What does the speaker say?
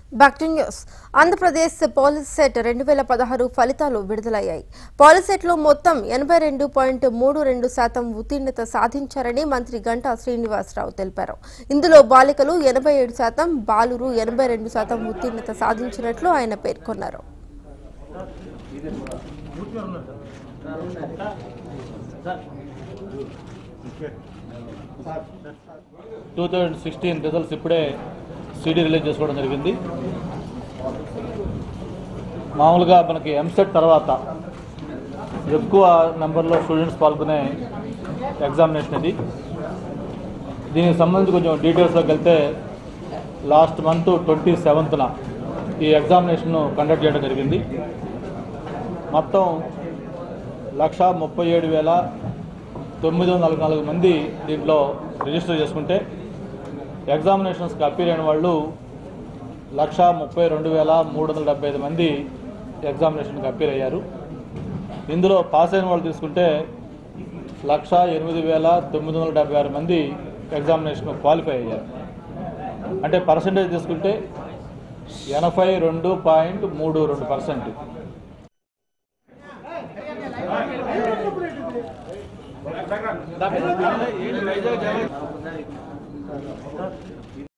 back to news Andhra Pradesh police set రెండు వేల పదహారు ఫలితాలు విడుదలయ్యాయి పోలీస్ సెట్లో మొత్తం ఎనభై రెండు పాయింట్ మూడు రెండు శాతం ఉత్తీర్ణత సాధించారని మంత్రి గంటా శ్రీనివాసరావు తెలిపారు ఇందులో బాలికలు ఎనభై ఏడు శాతం బాలురు ఎనభై రెండు శాతం ఉత్తీర్ణత సాధించినట్లు ఆయన పేర్కొన్నారు టూ థౌజండ్ సిక్స్టీన్ రిజల్ట్స్ ఇప్పుడే సీడీ రిలీజ్ చేసుకోవడం జరిగింది మామూలుగా మనకి ఎంసెట్ తర్వాత ఎక్కువ నెంబర్లో స్టూడెంట్స్ పాల్గొనే ఎగ్జామినేషన్ ఇది దీనికి సంబంధించి కొంచెం డీటెయిల్స్లోకి వెళ్తే లాస్ట్ మంత్ ట్వంటీ సెవెంత్న ఈ ఎగ్జామినేషన్ను కండక్ట్ చేయడం జరిగింది మొత్తం లక్ష ముప్పై ఏడు వేల తొమ్మిది వందల నలభై నాలుగు మంది దీంట్లో రిజిస్టర్ చేసుకుంటే ఎగ్జామినేషన్స్కి అప్పీల్ అయిన వాళ్ళు లక్ష ముప్పై రెండు వేల మూడు వందల డెబ్బై ఐదు మంది ఎగ్జామినేషన్కి అప్పీల్ అయ్యారు ఇందులో పాస్ అయిన వాళ్ళు తీసుకుంటే లక్ష ఎనిమిది వేల తొమ్మిది వందల డెబ్బై ఆరు మంది ఎగ్జామినేషన్ క్వాలిఫై అయ్యారు అంటే పర్సంటేజ్ తీసుకుంటే ఎనభై రెండు పాయింట్ మూడు రెండు పర్సెంట్